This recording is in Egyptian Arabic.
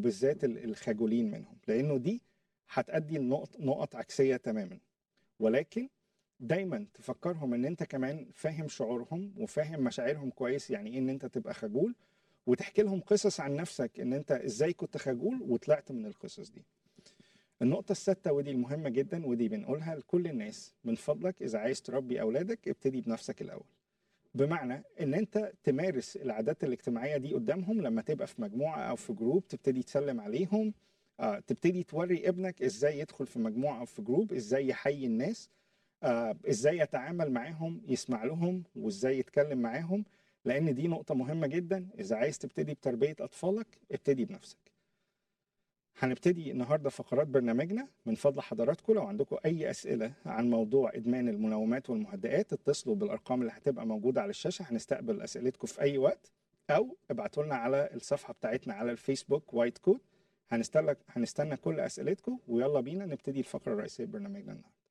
وبالذات ال- الخجولين منهم لانه دي هتأدي لنقط نقط عكسيه تماما ولكن دايما تفكرهم ان انت كمان فاهم شعورهم وفاهم مشاعرهم كويس يعني ايه ان انت تبقى خجول وتحكي لهم قصص عن نفسك ان انت ازاي كنت خجول وطلعت من القصص دي النقطة السادسة ودي المهمة جدا ودي بنقولها لكل الناس من فضلك إذا عايز تربي أولادك ابتدي بنفسك الأول بمعنى إن أنت تمارس العادات الاجتماعية دي قدامهم لما تبقى في مجموعة أو في جروب تبتدي تسلم عليهم آه، تبتدي توري ابنك إزاي يدخل في مجموعة أو في جروب إزاي يحيي الناس آه، إزاي يتعامل معاهم يسمع لهم وإزاي يتكلم معاهم لأن دي نقطة مهمة جدا إذا عايز تبتدي بتربية أطفالك ابتدي بنفسك هنبتدي النهارده فقرات برنامجنا من فضل حضراتكم لو عندكم اي اسئله عن موضوع ادمان المنومات والمهدئات اتصلوا بالارقام اللي هتبقى موجوده على الشاشه هنستقبل اسئلتكم في اي وقت او ابعتوا لنا على الصفحه بتاعتنا على الفيسبوك وايت كود هنستنى هنستنى كل اسئلتكم ويلا بينا نبتدي الفقره الرئيسيه برنامجنا النهارده